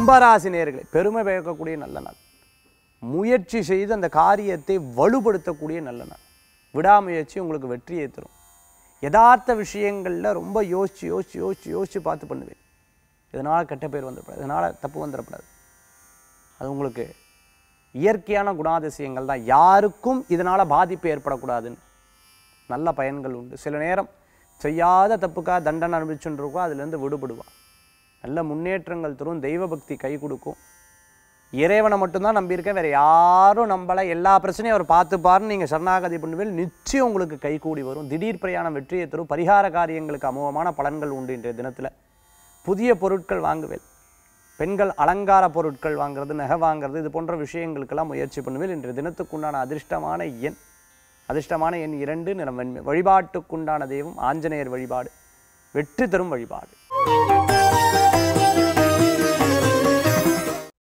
கும்பராசி நேயர்களே பெருமை பயக்கக்கூடிய நல்ல நாள் முயற்சி செய்து அந்த காரியத்தை வலுப்படுத்தக்கூடிய நல்ல நாள் விடாமுயற்சி உங்களுக்கு வெற்றியை தரும் யதார்த்த விஷயங்களில் ரொம்ப யோசிச்சு யோசிச்சு யோசிச்சு யோசிச்சு பார்த்து பண்ணுவேன் இதனால் கெட்ட பேர் வந்துடக்கூடாது இதனால் தப்பு வந்துடக்கூடாது அது உங்களுக்கு இயற்கையான குணாதிசயங்கள் தான் யாருக்கும் இதனால் பாதிப்பு ஏற்படக்கூடாதுன்னு நல்ல பயன்கள் உண்டு சில நேரம் செய்யாத தப்புக்காக தண்டனை அனுபவிச்சுட்டு இருக்கோம் அதுலேருந்து விடுபடுவான் நல்ல முன்னேற்றங்கள் தரும் தெய்வ பக்தி கை கொடுக்கும் இறைவனை மட்டும்தான் நம்பியிருக்கேன் வேற யாரும் நம்பலை எல்லா பிரச்சனையும் அவர் பார்த்துப்பாருன்னு நீங்கள் சரணாகதி பண்ணுவேல் நிச்சயம் உங்களுக்கு கைகூடி வரும் திடீர் பிரயாணம் வெற்றியை தரும் பரிகார காரியங்களுக்கு அமோகமான பலன்கள் உண்டு இன்றைய தினத்தில் புதிய பொருட்கள் வாங்குவேன் பெண்கள் அலங்கார பொருட்கள் வாங்குறது நகை வாங்குறது இது போன்ற விஷயங்களுக்கெல்லாம் முயற்சி பண்ணுவேன் இன்றைய தினத்துக்குண்டான அதிர்ஷ்டமான எண் அதிர்ஷ்டமான எண் இரண்டு நிறம் வெண்மை வழிபாட்டுக்குண்டான தெய்வம் ஆஞ்சநேயர் வழிபாடு வெற்றி தரும் வழிபாடு